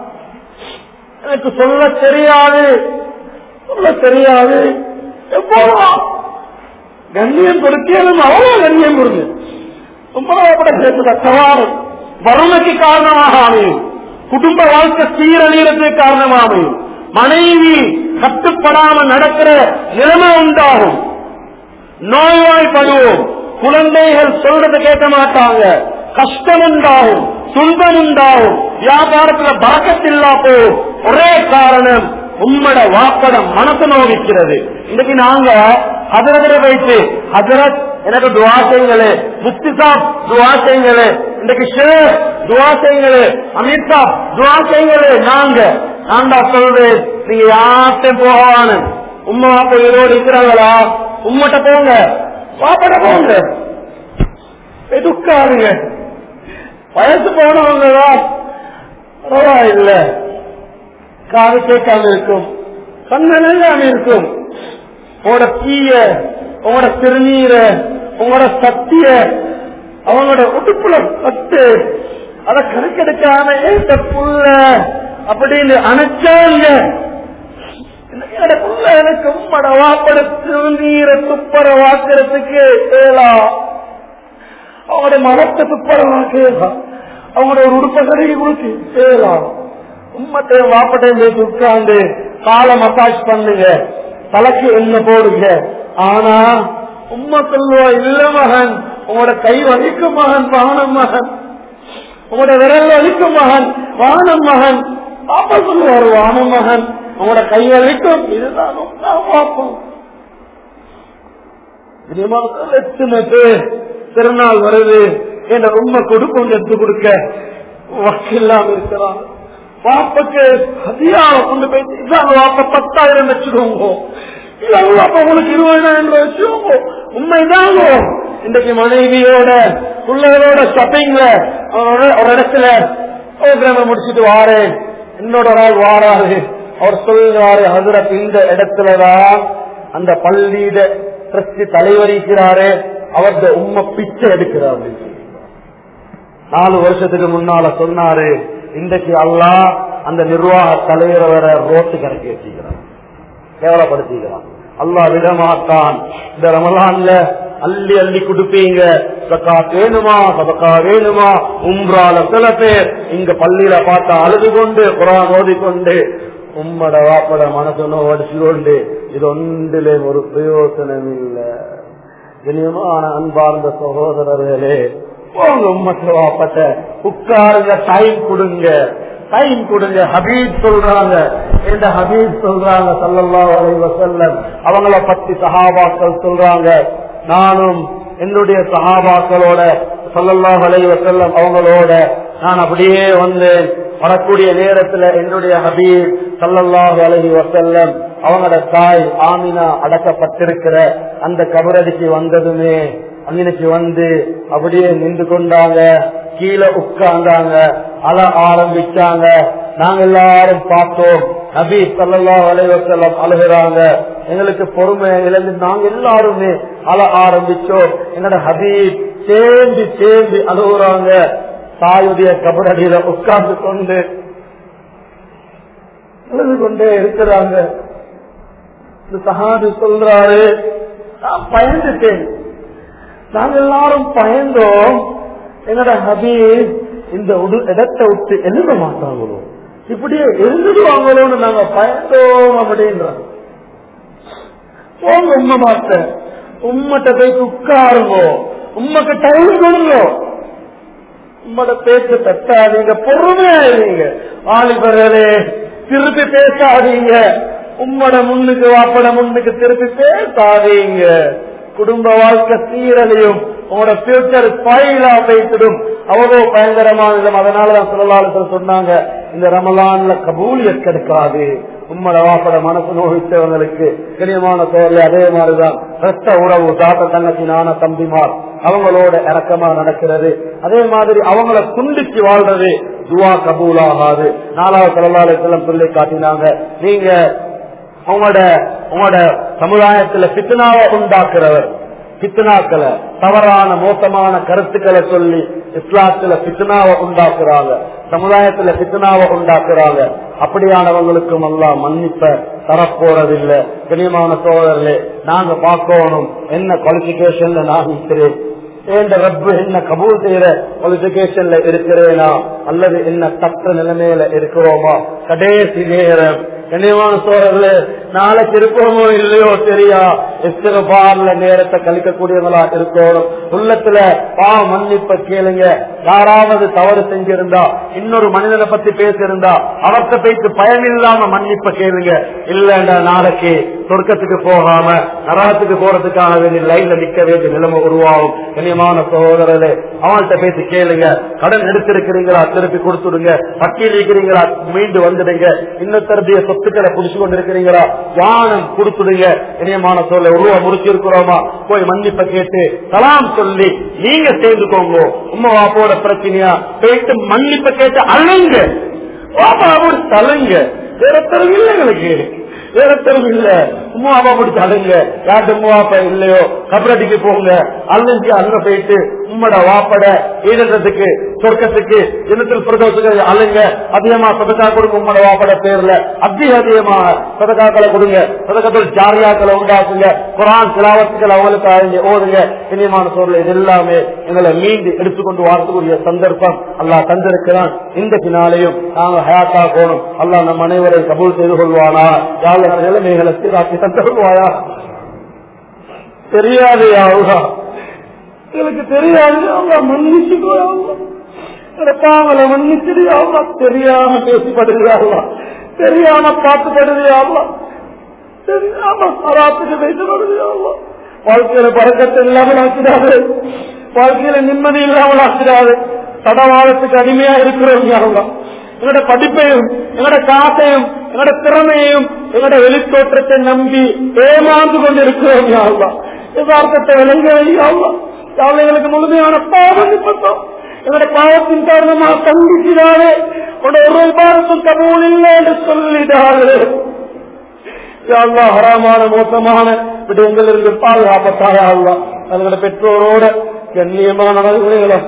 எனக்கு சொல்ல தெரியாது சொல்ல தெரியாது எப்போதா கண்ணியம் கொடுத்தாலும் அவ்வளவு கண்ணியம் கொடுங்க உங்களோட சேர்ந்த சவாரம் வறுமைக்கு காரணமாக அமையும் குடும்ப வாழ்க்கை சீரழியறதுக்கு காரணமாக அமையும் மனைவி கட்டுப்படாம நடக்கிற நிலைமை உண்டாகும் நோய்வாய்ப்படுவோம் குழந்தைகள் சொல்றதை கேட்க மாட்டாங்க கஷ்டம் உண்டாகும் துன்பம் உண்டாகும் வியாபாரத்துல பறக்கத்தில்லா போகும் ஒரே காரணம் உம்மட வாப்படம் மனசு நோவிக்கிறது இன்னைக்கு நாங்க ஹசரத்தில வைத்து ஹசரத் எனக்கு துவா செய்யுங்களே முஃப்தி சாப் துவா செய்யுங்களே இன்னைக்கு ஷேர் துவா செய்யுங்களே அமித் சாப் துவா செய்யுங்களே நாங்க நான் தான் சொல்றேன் நீங்க யார்கிட்டையும் போகவானு உம்மா வாப்பா உயிரோடு இருக்கிறாங்களா உம்மட்ட போங்க வாப்பட போங்க எதுக்காருங்க வயசு போனவங்கதான் பரவாயில்ல காது கேட்காம இருக்கும் கண்ணெல்லாம் இருக்கும் உங்களோட தீய உங்களோட திருநீர உங்களோட சத்திய அவங்களோட உடுப்புல பத்து அத கணக்கெடுக்காம ஏத்த புள்ள அப்படின்னு அணைச்சாங்க என்னோட புள்ள எனக்கு உம்மட வாப்பட திருநீரை துப்பர வாக்குறதுக்கு ஏலா அவங்களோட மனத்தை துப்பர வாக்கலாம் அவங்களோட ஒரு உடுப்ப கடைக்கு கொடுத்து ஏலாம் உம்மட்டையும் வாப்பட்டையும் போய் உட்கார்ந்து காலை மசாஜ் பண்ணுங்க தலைக்கு என்ன போடுங்க ஆனா உம்மா சொல்லுவா இல்ல மகன் உங்களோட கை வலிக்கும் மகன் வானம் மகன் உங்களோட விரல் வலிக்கும் மகன் வானம் மகன் பாப்பா சொல்லுவார் வானம் மகன் உங்களோட கை வலிக்கும் இதுதான் பார்ப்போம் எத்தனை பேர் திருநாள் வருது என்ற உண்மை கொடுக்கும் எடுத்து கொடுக்க வக்கில்லாம இருக்கிறான் வாப்பக்கு அதிகார கொண்டு போய் இதான் வாப்ப பத்தாயிரம் வச்சுக்கோங்க இதான் வாப்ப உங்களுக்கு இருபதாயிரம் ரூபாய் வச்சுக்கோங்க உண்மைதாங்க இன்றைக்கு மனைவியோட பிள்ளைகளோட ஷாப்பிங்ல ஒரு இடத்துல ப்ரோக்ராம முடிச்சுட்டு வாரேன் என்னோட ஒரு ஆள் வாராரு அவர் சொல்லுவாரு ஹசரத் இந்த இடத்துலதான் அந்த பள்ளியிட டிரஸ்டி தலைவரிக்கிறாரு அவரது உண்மை பிச்சை எடுக்கிறாரு நாலு வருஷத்துக்கு முன்னால சொன்னாரு இன்றைக்கு அல்லா அந்த நிர்வாக தலைவரை வர ரோட்டு கணக்கு வச்சுக்கிறான் கேவலப்படுத்திக்கிறான் அல்லா விடமாட்டான் இந்த ரமலான்ல அள்ளி அள்ளி கொடுப்பீங்க சக்காத் வேணுமா சபக்கா வேணுமா உம்ரால சில பேர் இங்க பள்ளியில பார்த்தா அழுது கொண்டு குரான் ஓதிக்கொண்டு உம்மட வாப்பட மனசனோ அடிச்சு கொண்டு இது ஒன்றிலே ஒரு பிரயோசனம் இல்ல இனியமான அன்பார்ந்த சகோதரர்களே போங்க உம்மட்ட வாப்பட்ட உட்காருங்க டைம் கொடுங்க டைம் கொடுங்க ஹபீப் சொல்றாங்க இந்த ஹபீப் சொல்றாங்க சல்லல்லாஹு அலைஹி வஸல்லம் அவங்கள பத்தி சஹாபாக்கள் சொல்றாங்க நானும் என்னுடைய சஹாபாக்களோட சல்லல்லாஹு அலைஹி வஸல்லம் அவங்களோட நான் அப்படியே வந்தேன் வரக்கூடிய நேரத்துல என்னுடைய ஹபீப் சல்லல்லாஹு அலைஹி வஸல்லம் அவங்களோட தாய் ஆமினா அடக்கப்பட்டிருக்கிற அந்த கபரடிக்கு வந்ததுமே அன்னைக்கு வந்து அப்படியே நின்று கொண்டாங்க கீழே உட்கார்ந்தாங்க அழ ஆரம்பிச்சாங்க நாங்க எல்லாரும் பார்த்தோம் நபி சல்லா அலைவசல்லம் அழுகிறாங்க எங்களுக்கு பொறுமை இழந்து நாங்க எல்லாருமே அழ ஆரம்பிச்சோம் என்னோட ஹபீப் சேர்ந்து சேர்ந்து அழுகுறாங்க தாயுடைய கபரடியில உட்கார்ந்து கொண்டு அழுது கொண்டே இருக்கிறாங்க இந்த சஹாபி சொல்றாரு நான் பயந்துட்டேன் நாங்க எல்லாரும் பயந்தோம் என்னோட ஹபீப் இந்த உடு இடத்தை விட்டு எழுத மாட்டாங்களோ இப்படியே எழுந்துடுவாங்களோன்னு நாங்க பயந்தோம் அப்படின்றாங்க போங்க உண்மை மாத்த உம்மட்ட போய் உட்காருங்கோ உம்மக்கு டைம் கொடுங்க உம்மட பேச்சு தட்டாதீங்க பொறுமையா இருங்க வாலிபர்களே திருப்பி பேசாதீங்க உம்மட முன்னுக்கு வாப்பட முன்னுக்கு திருப்பி பேசாதீங்க குடும்ப வாழ்க்கை சீரழியும் உங்களோட ஃபியூச்சர் ஸ்பாயிலா போய்த்திடும் அவ்வளோ பயங்கரமான அதனாலதான் சொல்லலாளர்கள் சொன்னாங்க இந்த ரமலான்ல கபூலியத் கிடைக்காது உம்மட வாப்பட மனசு நோகித்தவங்களுக்கு கனியமான தோல்ல அதே மாதிரிதான் ரத்த உறவு தாத்த தங்கச்சி நான தம்பிமார் அவங்களோட இறக்கமா நடக்கிறது அதே மாதிரி அவங்கள துண்டிச்சு வாழ்றது துவா கபூல் ஆகாது நாலாவது சொல்லலாளர்களும் சொல்லி காட்டினாங்க நீங்க உங்களோட உங்களோட சமுதாயத்துல பித்னாவை உண்டாக்குறவர் பித்னாக்களை தவறான மோசமான கருத்துக்களை சொல்லி இஸ்லாத்துல பித்னாவை உண்டாக்குறாங்க சமுதாயத்துல பித்னாவை உண்டாக்குறாங்க அப்படியானவங்களுக்கும் எல்லாம் மன்னிப்ப தரப்போறதில்லை கனியமான சோழர்களே நாங்க பார்க்கணும் என்ன குவாலிபிகேஷன்ல நான் இருக்கிறேன் ஏண்ட ரப்பு என்ன கபூல் செய்யற குவாலிபிகேஷன்ல இருக்கிறேனா அல்லது என்ன தக்க நிலைமையில இருக்கிறோமா கடைசி நேரம் கண்ணியமான சோழர்களே நாளைக்கு இருப்போமோ இல்லையோ தெரியா எஸ்திரபார்ல நேரத்தை கழிக்கக்கூடியவங்களா இருக்கணும் உள்ளத்துல பா மன்னிப்ப கேளுங்க யாராவது தவறு செஞ்சிருந்தா இன்னொரு மனிதனை பத்தி பேசியிருந்தா அவர்கிட்ட போயிட்டு பயனில்லாம மன்னிப்ப கேளுங்க இல்லண்டா நாளைக்கு சொர்க்கத்துக்கு போகாம நரகத்துக்கு போறதுக்கான வேண்டிய லைன்ல நிக்க வேண்டிய நிலைமை உருவாகும் கண்ணியமான சகோதரர்களே அவங்கள்ட்ட பேசி கேளுங்க கடன் எடுத்திருக்கிறீங்களா திருப்பி கொடுத்துடுங்க வக்கீல் இருக்கிறீங்களா மீண்டு வந்துடுங்க இன்னொருத்தருடைய சொத்துக்களை புடிச்சு கொண்டு இருக்கிறீங்களா வானம் கொடுத்துடுங்க இனியமான சொல்ல உருவா முடிச்சிருக்கிறோமா போய் மன்னிப்ப கேட்டு சலாம் சொல்லி நீங்க சேர்ந்துக்கோங்க உமா வாப்போட பிரச்சனையா போயிட்டு மன்னிப்ப கேட்டு அழுங்க வாப்பாவோட தலுங்க வேற தரம் இல்லை எங்களுக்கு வேற தரம் இல்ல உமா அப்பா பிடிச்சு அழுங்க யார்ட்டு உமா அப்பா இல்லையோ கபரடிக்கு போங்க அழுஞ்சு அங்க போயிட்டு உம்மட வாப்பட ஈழத்துக்கு சொர்க்கத்துக்கு இனத்தில் பிரதோஷத்துக்கு அழுங்க அதிகமா சதக்கா கொடுங்க உம்மட வாப்பட பேர்ல அதிக அதிகமா சதக்காக்களை கொடுங்க சதக்கத்தில் ஜாரியாக்களை உண்டாக்குங்க குரான் சிலாவத்துக்கள் அவங்களுக்கு அறிஞ்சு ஓடுங்க இனியமான சோழல் இது எல்லாமே எங்களை மீண்டு எடுத்துக்கொண்டு வரக்கூடிய சந்தர்ப்பம் அல்லா தந்திருக்கிறான் இந்த பின்னாலேயும் நாங்கள் ஹயாத்தா போகணும் அல்லா நம் அனைவரை கபூல் செய்து கொள்வானா யாழ் நிலைமைகளை சீராக்கி தந்துருவாயா தெரியாது யாவுதா எனக்கு தெரியாது அவங்க மன்னிச்சுக்கோங்க பாவலை மன்னிச்சிருயாவா தெரியாம பேசப்படுகிறாங்களா தெரியாம பார்த்துப்படுகிறாங்களா தெரியாம சராத்துக்கு பேசப்படுகிறாங்களா வாழ்க்கையில பறக்கத்தை இல்லாமல் ஆக்கிறாரு வாழ்க்கையில நிம்மதி இல்லாமல் ஆக்கிறாரு தடவாளத்துக்கு அடிமையா இருக்கிறவங்க அவங்க எங்களோட படிப்பையும் எங்களோட காசையும் எங்களோட திறமையையும் எங்களோட வெளித்தோற்றத்தை நம்பி ஏமாந்து கொண்டு இருக்கிறோம் யாழ்லா யதார்த்தத்தை விளங்க வையாள்லா யாழ்லா எங்களுக்கு முழுமையான பாவம் நிப்பட்டோம் எங்களோட பாவத்தின் காரணமாக கண்டிக்கிறாரே உன்னோட ஒரு ரூபாய்க்கும் கபூல் இல்லை என்று சொல்லிடாரு யாழ்லா ஹராமான மோசமான விடயங்கள் இருந்து பாதுகாப்பத்தாரா அல்லா தங்களோட பெற்றோரோட கண்ணியமான நடவடிக்கைகளா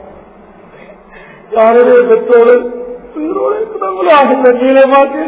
யாருடைய பெற்றோர் உயிரோடு இருக்கிறவங்களோ அவங்க நீளமாக்கு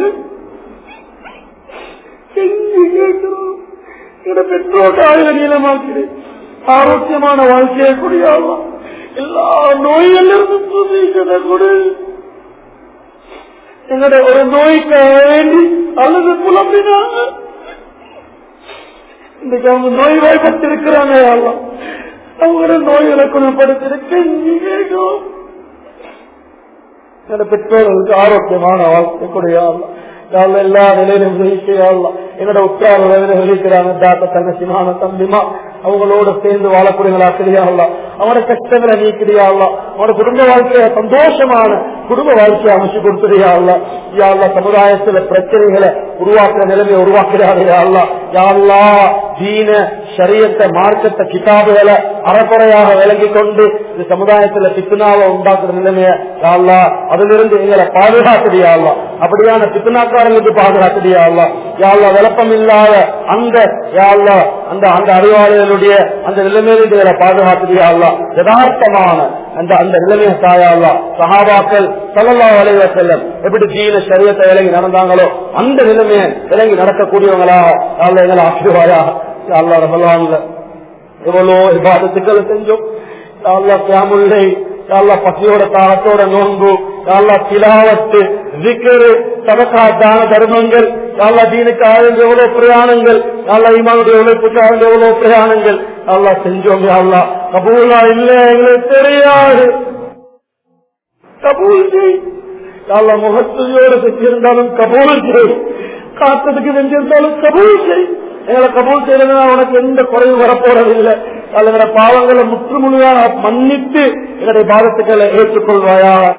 கெஞ்சி கேட்கிறோம் என்னோட பெற்றோர் ஆயுத நீளமாக்குது ஆரோக்கியமான வாழ்க்கையை கூடியாவா எல்லா நோய்களிலிருந்து புதிய கொடு எங்களுடைய ஒரு நோய்க்காக வேண்டி அல்லது புலம்பினாங்க இன்னைக்கு அவங்க நோய் வாய்ப்பட்டிருக்கிறாங்க எல்லாம் அவங்களோட நோய்களை குணப்படுத்திருக்கேன் கேட்கும் என்னோட பெற்றோர்களுக்கு ஆரோக்கியமான வாழ்க்கை கூடியாவா யாழ்ல எல்லா நிலையிலும் உதவிக்கையாள்லாம் என்னோட உற்றார் விளைக்கிறாங்க தாத்த தங்கச்சிமான தம்பிமா அவங்களோட சேர்ந்து வாழக்கூடியங்களா கிடையாடலாம் அவனோட கஷ்டங்களை நீக்கிறியாடலாம் அவனோட குடும்ப வாழ்க்கைய சந்தோஷமான குடும்ப வாழ்க்கையை அமைச்சு கொடுத்துறியாடலாம் யாழ்லா சமுதாயத்துல பிரச்சனைகளை உருவாக்குற நிலைமையை உருவாக்குறாருயா யாழ்லா தீன சரியத்தை மார்க்கத்தை கிதாபுகளை அறக்குறையாக விளங்கி கொண்டு இந்த சமுதாயத்துல பித்துனாவை உண்டாக்குற நிலைமைய யாழ்லா அதிலிருந்து எங்களை பாதுகாக்குறியாள்லா அப்படியான பித்துனாக்காரங்களுக்கு பாதுகாக்குறியாள்லா யாழ்லா விளப்பம் இல்லாத அந்த யாழ்லா அந்த அந்த அறிவாளிகளுடைய அந்த நிலைமையிலிருந்து எங்களை பாதுகாக்குறியாள்லா யதார்த்தமான அந்த அந்த நிலைமையை தாயாள்லா சகாபாக்கள் சல்லல்லா வலைவ செல்லம் எப்படி தீன சரியத்தை விலகி நடந்தாங்களோ அந்த நிலைமையை விலகி நடக்கக்கூடியவங்களா யாழ்லா எங்களை ஆசிர்வாயா அல்லா ரபலான்ல எவ்வளோ விவாதத்துக்களை செஞ்சோம் யாழ்லா கியாமுல்லை யாழ்லா பசியோட தாளத்தோட நோன்பு யாழ்லா திலாவத்து விக்கரு சதக்கா தான தர்மங்கள் யாழ்லா தீனுக்காக எவ்வளவு பிரயாணங்கள் யாழ்லா இமானுடைய உழைப்புக்காக எவ்வளவு பிரயாணங்கள் யாழ்லா செஞ்சோம் யாழ்லா கபூலா இல்ல எங்களுக்கு தெரியாது கபூல் செய் யாழ்லா முகத்துயோடு செஞ்சிருந்தாலும் கபூல் செய் காத்ததுக்கு வெஞ்சிருந்தாலும் கபூல் செய் எங்களை கபூல் செய்யறதுனா உனக்கு எந்த குறையும் வரப்போறதில்லை அல்லது பாவங்களை முற்று முழுதாக மன்னித்து எங்களுடைய பாதத்துக்களை ஏற்றுக்கொள்வாயா